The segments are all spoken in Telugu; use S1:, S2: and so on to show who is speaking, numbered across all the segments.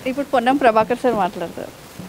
S1: ఇప్పుడు పొన్నం ప్రభాకర్ సార్ మాట్లాడతారు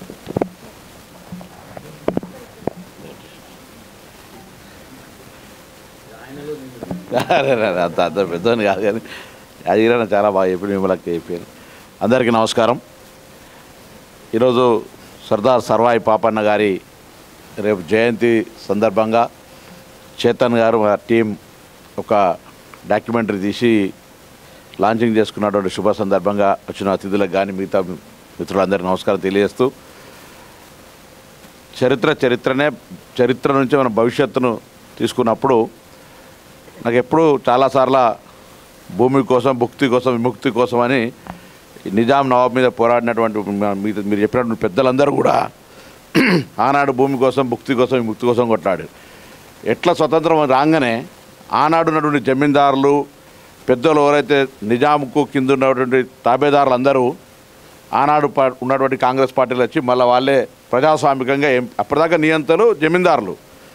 S2: అరే అరే, అంత అంత పెద్దని కాదు కానీ అది కూడా చాలా బాగా చెప్పి మిమ్మల్ని చెప్పాను అందరికీ నమస్కారం ఈరోజు సర్దార్ సర్వాయి పాపన్న గారి రేపు జయంతి సందర్భంగా చేతన్ గారు మా టీం ఒక డాక్యుమెంటరీ తీసి లాంచింగ్ చేసుకున్నటువంటి శుభ సందర్భంగా వచ్చిన అతిథులకు కానీ మిగతా మిత్రులందరికీ నమస్కారం తెలియజేస్తూ చరిత్ర చరిత్రనే చరిత్ర నుంచి మన భవిష్యత్తును తీసుకున్నప్పుడు నాకు ఎప్పుడు చాలాసార్లు భూమి కోసం భుక్తి కోసం విముక్తి కోసం అని నిజాం నవాబ్ మీద పోరాడినటువంటి మ- మీరు మీరు చెప్పినటువంటి పెద్దలందరూ కూడా ఆనాడు భూమి కోసం భుక్తి కోసం విముక్తి కోసం కొట్లాడు ఎట్లా స్వతంత్రం రాగానే ఆనాడు ఉన్నటువంటి జమీందారులు పెద్దలు ఎవరైతే నిజాంకు కింద ఉన్నటువంటి తాబేదారులు అందరూ ఆనాడు పా- ఉన్నటువంటి కాంగ్రెస్ పార్టీలు వచ్చి మళ్ళీ వాళ్ళే ప్రజాస్వామికంగా ఎం అప్పటిదాకా నియంతలు జమీందారులు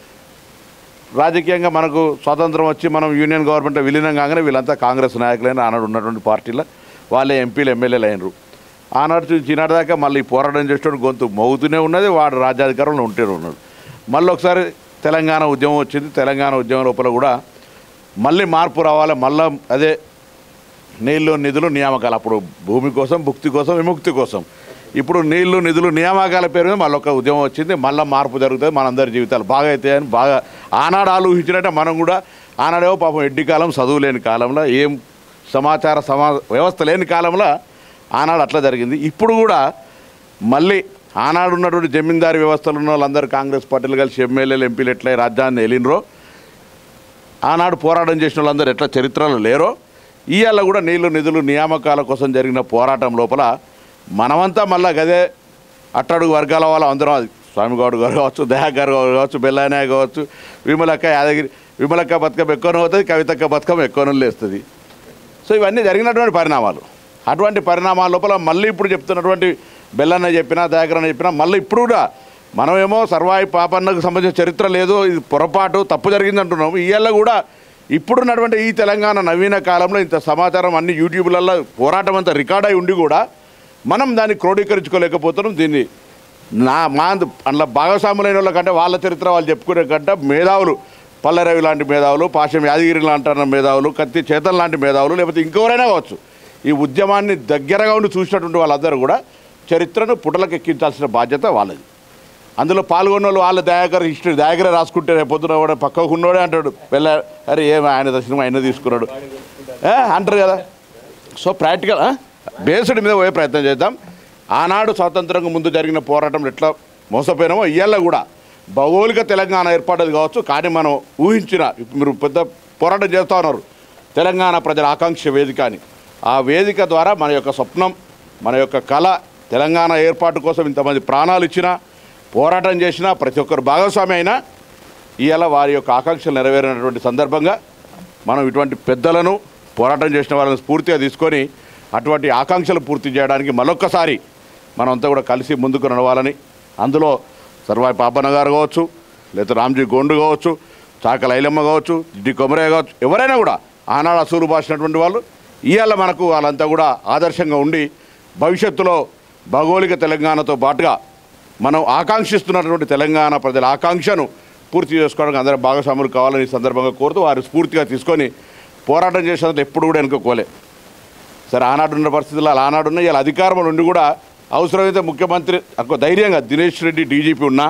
S2: రాజకీయంగా మనకు స్వాతంత్రం వచ్చి మనం యూనియన్ గవర్నమెంట్ విలీనం కాగానే వీళ్ళంతా కాంగ్రెస్ నాయకులైన ఆనాడు ఉన్నటువంటి పార్టీల వాళ్ళే ఎంపీలు ఎమ్మెల్యేలు అయినరు ఆనాడు నుంచి ఈనాటి దాకా మళ్ళీ ఈ పోరాటం చేసేటోడు గొంతు మోగుతూనే ఉన్నది వాడు రాజ్యాధికారంలో ఉంటూనే ఉన్నాడు మళ్ళీ ఒకసారి తెలంగాణ ఉద్యమం వచ్చింది తెలంగాణ ఉద్యమం లోపల కూడా మళ్ళీ మార్పు రావాలి మళ్ళీ అదే నీళ్లు నిధులు నియామకాలు అప్పుడు భూమి కోసం భుక్తి కోసం విముక్తి కోసం ఇప్పుడు నీళ్లు నిధులు నియామకాల పేరు మీద మళ్ళీ ఒక ఉద్యమం వచ్చింది మళ్ళీ మార్పు జరుగుతుంది మనందరి జీవితాలు బాగా అవుతాయని బాగా ఆనాడు ఆలోచించినట్టే మనం కూడా ఆనాడేమో పాపం ఎడ్డి కాలం చదువు లేని కాలంలో ఏం సమాచార సమా వ్యవస్థ లేని కాలంలో ఆనాడు అట్లా జరిగింది ఇప్పుడు కూడా మళ్ళీ ఆనాడు ఉన్నటువంటి జమీందారీ వ్యవస్థలు ఉన్న వాళ్ళందరూ కాంగ్రెస్ పార్టీలు కలిసి ఎమ్మెల్యేలు ఎంపీలు ఎట్లా ఈ రాజ్యాన్ని వెళ్ళినరో ఆనాడు పోరాటం చేసిన వాళ్ళందరూ ఎట్లా చరిత్రలో లేరో ఇవాళ కూడా నీళ్లు నిధులు నియామకాల కోసం జరిగిన పోరాటం లోపల మనమంతా మళ్ళా గదే అట్టడుగు వర్గాల వాళ్ళ అందరం అది స్వామిగౌడ్ గారు కావచ్చు దయా గారు కావచ్చు బెల్లానాయ కావచ్చు విమలక్క యాదగిరి విమలక్క బతుకం ఎక్కువనే అవుతుంది కవితక్క బతుకం ఎక్కువనే లేస్తుంది సో ఇవన్నీ జరిగినటువంటి పరిణామాలు అటువంటి పరిణామాల లోపల మళ్ళీ ఇప్పుడు చెప్తున్నటువంటి బెల్లన్న చెప్పినా దయాకరణ చెప్పినా మళ్ళీ ఇప్పుడు కూడా మనమేమో సర్వాయి పాపన్నకు సంబంధించిన చరిత్ర లేదు ఇది పొరపాటు తప్పు జరిగింది అంటున్నాము ఇవాళ కూడా ఇప్పుడున్నటువంటి ఈ తెలంగాణ నవీన కాలంలో ఇంత సమాచారం అన్ని యూట్యూబ్లలో పోరాటం అంతా రికార్డ్ అయి ఉండి కూడా మనం దాన్ని క్రోడీకరించుకోలేకపోతున్నాం దీన్ని నా మా అందులో భాగస్వాములైన వాళ్ళ కంటే వాళ్ళ చరిత్ర వాళ్ళు చెప్పుకునే కంటే మేధావులు పల్లెరవి లాంటి మేధావులు పాశం యాదగిరి లాంటి మేధావులు కత్తి చేతన్ లాంటి మేధావులు లేకపోతే ఇంకెవరైనా కావచ్చు ఈ ఉద్యమాన్ని దగ్గరగా ఉండి చూసినటువంటి వాళ్ళందరూ కూడా చరిత్రను పుటలకు ఎక్కించాల్సిన బాధ్యత వాళ్ళది అందులో పాల్గొన్న వాళ్ళు వాళ్ళ దయాకర్ హిస్టరీ దయాకరే రాసుకుంటే రేపు పొద్దున కూడా పక్కకు ఉన్నోడే అంటాడు వెళ్ళ అరే ఏమి ఆయన సినిమా ఆయన తీసుకున్నాడు ఏ, అంటారు కదా సో ప్రాక్టికల్ బేస్డ్ మీద పోయే ప్రయత్నం చేద్దాం ఆనాడు స్వాతంత్రంగా ముందు జరిగిన పోరాటం ఎట్లా మోసపోయినామో ఇవాళ కూడా భౌగోళిక తెలంగాణ ఏర్పడేది కావచ్చు కానీ మనం ఊహించిన ఇప్పుడు మీరు పెద్ద పోరాటం చేస్తూ ఉన్నారు తెలంగాణ ప్రజల ఆకాంక్ష వేదిక అని ఆ వేదిక ద్వారా మన యొక్క స్వప్నం మన యొక్క కళ తెలంగాణ ఏర్పాటు కోసం ఇంతమంది ప్రాణాలు ఇచ్చినా పోరాటం చేసినా ప్రతి ఒక్కరు భాగస్వామి అయినా ఇవాళ వారి యొక్క ఆకాంక్షలు నెరవేరినటువంటి సందర్భంగా మనం ఇటువంటి పెద్దలను పోరాటం చేసిన వాళ్ళని స్ఫూర్తిగా తీసుకొని అటువంటి ఆకాంక్షలు పూర్తి చేయడానికి మరొక్కసారి మనమంతా కూడా కలిసి ముందుకు నడవాలని అందులో సర్వాయి పాపన్న గారు కావచ్చు లేదా రామ్జీ గోండు కావచ్చు చాకల ఐలమ్మ కావచ్చు జిడ్డి కొమరయ్య కావచ్చు ఎవరైనా కూడా ఆనాడు అసూలు బాసినటువంటి వాళ్ళు ఇవాళ మనకు వాళ్ళంతా కూడా ఆదర్శంగా ఉండి భవిష్యత్తులో భౌగోళిక తెలంగాణతో పాటుగా మనం ఆకాంక్షిస్తున్నటువంటి తెలంగాణ ప్రజల ఆకాంక్షను పూర్తి చేసుకోవడానికి అందరూ భాగస్వాములు కావాలని ఈ సందర్భంగా కోరుతూ వారు స్ఫూర్తిగా తీసుకొని పోరాటం చేసేందుకు ఎప్పుడు కూడా వెనుకోలే సరే ఆనాడు ఉన్న పరిస్థితుల్లో అలా ఆనాడు ఉన్న ఇలా అధికారంలో ఉండి కూడా అవసరమైతే ముఖ్యమంత్రి ఒక ధైర్యంగా దినేష్ రెడ్డి డీజీపీ ఉన్నా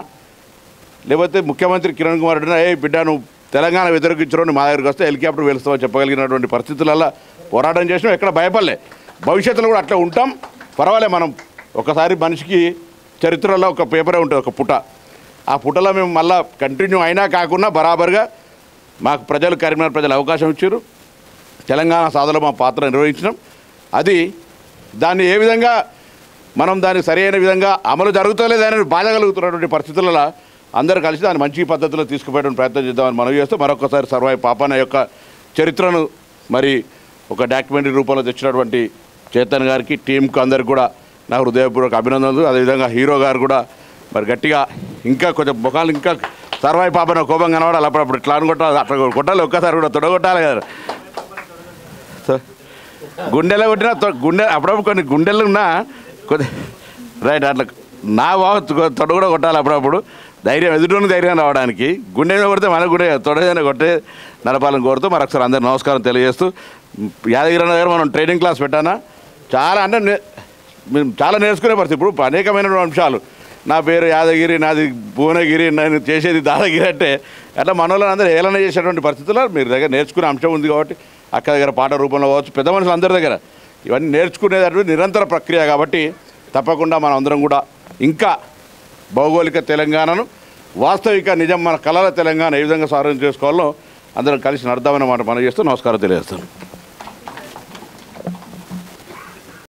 S2: లేకపోతే ముఖ్యమంత్రి కిరణ్ కుమార్ రెడ్డి ఏ బిడ్డ నువ్వు తెలంగాణ వ్యతిరేకించడం మా దగ్గరికి వస్తే హెలికాప్టర్ వెలుస్తామని చెప్పగలిగినటువంటి పరిస్థితులలో పోరాటం చేసినాం ఎక్కడ భయపడలే భవిష్యత్తులో కూడా అట్లా ఉంటాం పర్వాలే మనం ఒకసారి మనిషికి చరిత్రలో ఒక పేపరే ఉంటుంది ఒక పుట ఆ పుటలో మేము మళ్ళా కంటిన్యూ అయినా కాకుండా బరాబర్గా మాకు ప్రజలు కరీంనగర్ ప్రజలు అవకాశం ఇచ్చారు తెలంగాణ సాధనలో మా పాత్ర నిర్వహించినాం అది దాన్ని ఏ విధంగా మనం దాన్ని సరైన విధంగా అమలు జరుగుతలేదని బాధ కలుగుతున్నటువంటి పరిస్థితులలో అందరూ కలిసి దాన్ని మంచి పద్ధతిలో తీసుకుపోయడానికి ప్రయత్నం చేద్దామని మనం చేస్తూ మరొకసారి సర్వాయి పాపన్న యొక్క చరిత్రను మరి ఒక డాక్యుమెంటరీ రూపంలో తెచ్చినటువంటి చేతన్ గారికి టీంకు అందరికి కూడా నా హృదయపూర్వక అభినందనలు అదేవిధంగా హీరో గారు కూడా మరి గట్టిగా ఇంకా కొంచెం ముఖాలు ఇంకా సర్వాయి పాపన కోపం కనబడాలి అప్పుడప్పుడు ఇట్లా అనుకుంటారు అట్లా కొట్టాలి ఒక్కసారి కూడా తొడగొట్టాలి కదా సో గుండెలో కొట్టినా తొ- గుండె అప్పుడప్పుడు కొన్ని గుండెలు ఉన్నా కొద్ది రైట్ అట్లా నా బావ తొ- తొడ కూడా కొట్టాలి అప్పుడప్పుడు ధైర్యం ఎదుటి ధైర్యం రావడానికి గుండె మీద కొడితే మనకు కూడా తొడైనా కొట్టే నడపాలని కోరుతూ మరొకసారి అందరు నమస్కారం తెలియజేస్తూ యాదగిరి అన్న గారు మనం ట్రైనింగ్ క్లాస్ పెట్టానా చాలా అంటే నే- మేము చాలా నేర్చుకునే పరిస్థితి ఇప్పుడు అనేకమైన అంశాలు నా పేరు యాదగిరి నాది భువనగిరి నేను చేసేది దాదగిరి అంటే అట్లా మనోళ్ళని అందరూ ఏలన చేసేటువంటి పరిస్థితుల్లో మీరు దగ్గర నేర్చుకునే అంశం ఉంది కాబట్టి అక్క దగ్గర పాట రూపంలో కావచ్చు పెద్ద మనుషులు అందరి దగ్గర ఇవన్నీ నేర్చుకునేటటువంటి నిరంతర ప్రక్రియ కాబట్టి తప్పకుండా మనం అందరం కూడా ఇంకా భౌగోళిక తెలంగాణను వాస్తవిక నిజం మన కళల తెలంగాణ ఏ విధంగా సాధన చేసుకోవాలో అందరం కలిసి నడదామని మాట మనం చేస్తూ నమస్కారం తెలియజేస్తాను